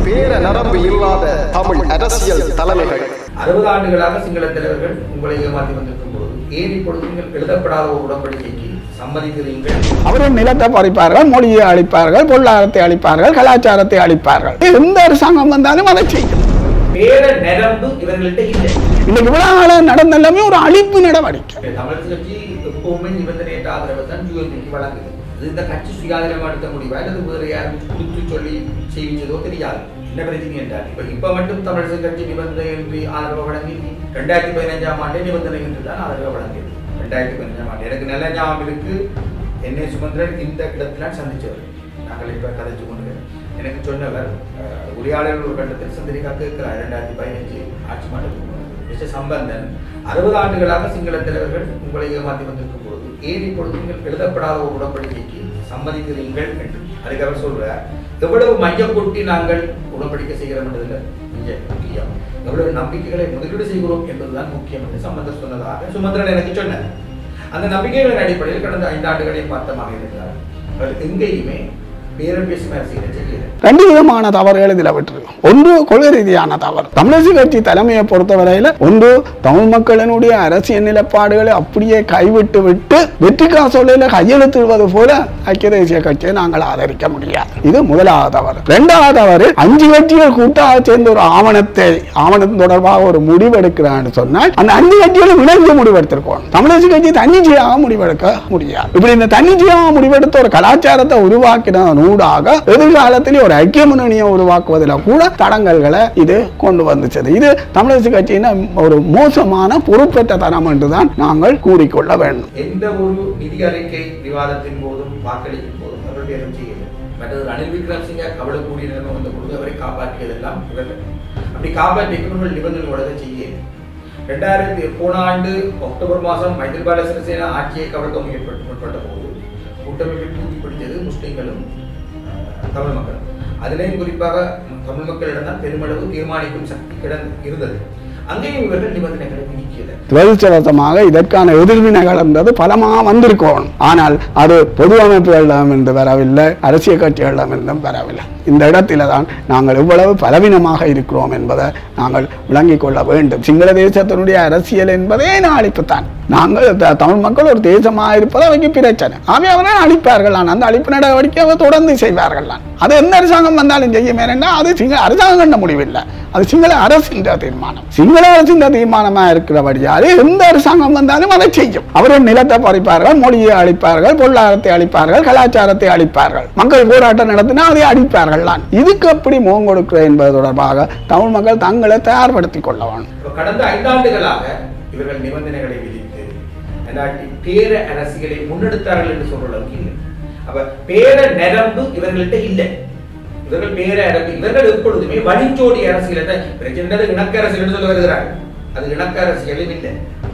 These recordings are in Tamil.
பேர நரம்பு இல்லாத தமிழ் அரசியல் தலைமைகள் அறுபது ஆண்டுகளாக சிங்கள தலைவர்கள் உங்களை ஏமாற்றி வந்திருக்கும் போது ஏன் இப்பொழுது நீங்கள் எழுதப்படாத ஒரு உடன்படிக்கைக்கு சம்மதிக்கிறீர்கள் அவர்கள் நிலத்தை பறிப்பார்கள் மொழியை அழிப்பார்கள் பொருளாதாரத்தை அழிப்பார்கள் கலாச்சாரத்தை அழிப்பார்கள் எந்த அரசாங்கம் வந்தாலும் அதை செய்யும் பேர நரம்பு இவர்கள்ட்ட இல்லை இன்னைக்கு இவ்வளவு நடந்த எல்லாமே ஒரு அழிப்பு நடவடிக்கை தமிழ் கட்சி எப்பவுமே நிபந்தனையற்ற ஆதரவை தான் யூஎன்பிக்கு வழங்குது இது இந்த கட்சி சுயாதீனமா எடுத்த முடிவா அல்லது வேறு யாரும் கொடுத்து சொல்லி செய்விச்சதோ தெரியாது என்ன பிரச்சனை என்றால் இப்ப இப்ப மட்டும் தமிழக கட்சி நிபந்தனையின்றி ஆதரவு வழங்கி ரெண்டாயிரத்தி பதினஞ்சாம் ஆண்டே நிபந்தனையின்றி தான் ஆதரவு வழங்கியது ரெண்டாயிரத்தி பதினஞ்சாம் ஆண்டு எனக்கு நல்ல ஞாபகம் இருக்கு என்னை சுமந்திரன் இந்த இடத்துல சந்திச்சவர் நாங்கள் இப்ப கதைச்சு கொண்டு எனக்கு சொன்னவர் அஹ், உரையாடல் ஒரு கட்டத்தில் சந்திரிகா கேட்கிறார் ரெண்டாயிரத்தி பதினஞ்சு ஆட்சி மாற்றத்துக்கு முன்னாடி. மிஸ்டர் சம்பந்தன் அறுபது ஆண்டுகளாக சிங்கள தலைவர்கள் உங்களை ஏமாற்றி வந்திருக்கும் போது ஏன் இப்பொழுது நீங்கள் எழுதப்படாத ஒரு உடன்படிக்கைக்கு சம்மதிக்கிறீர்கள் என்று அதுக்கு அவர் சொல்றார் எவ்வளவு மையம் கொட்டி நாங்கள் உடன்படிக்கை செய்கிறோம் என்பதில் மிக முக்கியம் எவ்வளவு நம்பிக்கைகளை முதலீடு செய்கிறோம் என்பதுதான் முக்கியம் என்று சம்பந்தர் சொன்னதாக சுமந்திரன் எனக்கு சொன்னார் அந்த நம்பிக்கைகளின் அடிப்படையில் கடந்த ஐந்து ஆண்டுகளையும் பார்த்தமாக இருந்தார் அவர் எங்கேயுமே பேரம் பேசும் அரசியலை செய்யல ரெண்டு விதமான தவறுகள் இதில் விட்டுருக்கோம் ஒன்று கொள்கை ரீதியான தவறு தமிழரசு கட்சி தலைமையை பொறுத்தவரையில் ஒன்று தமிழ் மக்களினுடைய அரசியல் நிலைப்பாடுகளை அப்படியே கைவிட்டு விட்டு வெற்றி காசோலையில் கையெழுத்திடுவது போல ஐக்கிய தேசிய கட்சியை நாங்கள் ஆதரிக்க முடியாது இது முதலாவது தவறு இரண்டாவது தவறு அஞ்சு கட்சிகள் கூட்டாக சேர்ந்த ஒரு ஆவணத்தை ஆவணத்தின் தொடர்பாக ஒரு முடிவு எடுக்கிறான்னு சொன்னால் அந்த அஞ்சு கட்சிகளும் இணைந்து முடிவெடுத்திருக்கோம் தமிழரசு கட்சி தன்னிச்சையாக முடிவெடுக்க முடியாது இப்படி இந்த தன்னிச்சையாக முடிவெடுத்த ஒரு கலாச்சாரத்தை உருவாக்கின ஊடாக எதிர்காலத்தில் ஒரு ஐக்கிய முன்னணியை உருவாக்குவதில் கூட தடங்கல்களை இது கொண்டு வந்துச்சது இது தமிழரசு கட்சியின் ஒரு மோசமான பொறுப்பேற்ற தனம் என்றுதான் நாங்கள் கூறிக்கொள்ள வேண்டும் எந்த ஒரு நிதி அறிக்கை விவாதத்தின் போதும் வாக்களிக்கும் போதும் அவர்கள் பேரம் செய்யல மற்றது ரணில் விக்ரம்சிங்க கவலைக்கூடிய நிலைமை வந்த பொழுது அவரை காப்பாற்றியதெல்லாம் இவர்கள் அப்படி காப்பாற்றியவர்கள் நிபந்தனையோட செய்ய ரெண்டாயிரத்தி போன ஆண்டு அக்டோபர் மாதம் மைத்திரிபால சிறிசேனா ஆட்சியை கவிழ்க்க முயற்பட்டு முற்பட்ட போது கூட்டமைப்பில் தூக்கி பிடித்தது முஸ்லிம்களும் அஹ், தமிழ் மக்களும் அதிலேயும் குறிப்பாக தமிழ் மக்களிடம் தான் பெருமளவு தீர்மானிக்கும் சக்தி கிடந்து இருந்தது அங்கேயும் இவர்கள் நிபந்தனைகளை விதிக்கிறது துரதிருஷ்டவசமாக இதற்கான எதிர்வினைகள் என்பது பலமாக வந்திருக்கணும் ஆனால் அது பொது அமைப்புகளிடமிருந்து வரவில்லை அரசியல் கட்சிகளிடமிருந்தும் வரவில்லை இந்த இடத்தில தான் நாங்கள் இவ்வளவு பலவீனமாக இருக்கிறோம் என்பதை நாங்கள் விளங்கிக் கொள்ள வேண்டும் சிங்கள தேசத்தினுடைய அரசியல் என்பதே அழிப்புத்தான் நாங்கள் த- தமிழ் மக்கள் ஒரு தேசமாக இருப்பது அவைக்கு பிரச்சனை ஆகவே அவர்கள் அழிப்பார்கள் ஆனால் அந்த அழிப்பு நடவடிக்கை அவர் தொடர்ந்து செய்வார்கள் அது எந்த அரசாங்கம் வந்தாலும் செய்யும் ஏனென்னா அது சிங்கள அரசாங்கம் கண்ட முடிவில்லை அது சிங்கள அரசின் தீர்மானம் சிங்கள அரசின் தீர்மானமாக இருக்கிறபடியால் எந்த அரசாங்கம் வந்தாலும் அதை செய்யும் அவர்கள் நிலத்தை பறிப்பார்கள் மொழியை அழிப்பார்கள் பொருளாதாரத்தை அழிப்பார்கள் கலாச்சாரத்தை அழிப்பார்கள் மக்கள் போராட்டம் நடத்தினா அதை அழிப்பார்கள் தான் இதுக்கு எப்படி முகம் கொடுக்கிற என்பது தொடர்பாக தமிழ் மக்கள் தங்களை தயார்படுத்திக் கொள்ள வேண்டும் இப்ப கடந்த ஐந்தாண்டுகளாக இவர்கள் நிபந்தனைகளை விதித்து அல்லாட்டி பேர அரசியலை முன்னெடுத்தார்கள் என்று சொல்ற அளவுக்கு இல்லை அப்ப பேர நரம்பு இவர்கள்ட்ட இல்லை இவர்கள் பேர அரபு இவர்கள் எப்பொழுதுமே வழிஞ்சோடி அரசியலை தான் பிரச்சனை இணக்க அரசியல் என்று சொல்ல வருகிறார்கள் அது இணக்க அரசியலும் இல்லை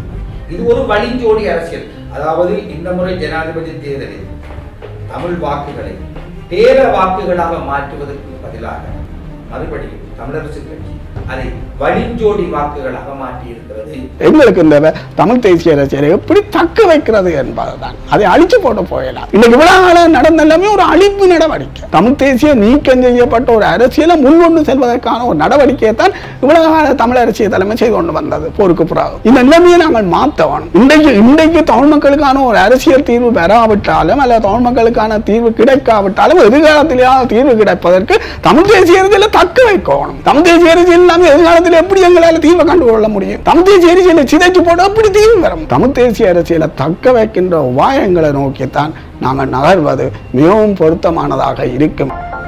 இது ஒரு வழிஞ்சோடி அரசியல் அதாவது இந்த முறை ஜனாதிபதி தேர்தலில் தமிழ் வாக்குகளை பேர வாக்குகளாக மாற்றுவதற்கு பதிலாக மறுபடியும் தமிழரசு கட்சி அதை வழிஞ்சோடி வாக்குகளாக மாற்றி இருக்கிறது எங்களுக்கு இந்த வ- தமிழ் தேசிய அரசியலை எப்படி தக்க வைக்கிறது என்பதுதான் அதை அழிச்சு போட்டு போயிடலாம் இன்னைக்கு இவ்வளவு நாளா நடந்த எல்லாமே ஒரு அழிப்பு நடவடிக்கை தமிழ் தேசிய நீக்கம் செய்யப்பட்ட ஒரு அரசியலை முன்கொண்டு செல்வதற்கான ஒரு நடவடிக்கையை தான் இவ்வளவு கால தமிழ் அரசியல் தலைமை செய்து கொண்டு வந்தது போருக்கு பிறகு இந்த நிலைமையை நாங்கள் மாற்ற வேணும் இன்றைக்கு இன்றைக்கு தமிழ் மக்களுக்கான ஒரு அரசியல் தீர்வு பெறாவிட்டாலும் அல்லது தமிழ் மக்களுக்கான தீர்வு கிடைக்காவிட்டாலும் எதிர்காலத்திலேயாவது தீர்வு கிடைப்பதற்கு தமிழ் தேசிய அரசியலை தக்க வைக்கணும் தமிழ் தேசிய அரசியல் இல்லாமல் எதிர்காலத்தில் எப்படி எங்களால் தீர்வை கண்டு கொள்ள முடியும் தமிழ் தேசிய அரசியலை சிதைச்சு போட்டு எப்படி தீர்வு வரும் தமிழ் தேசிய அரசியலை தக்க வைக்கின்ற உபாயங்களை நோக்கித்தான் நாங்கள் நகர்வது மிகவும் பொருத்தமானதாக இருக்கும்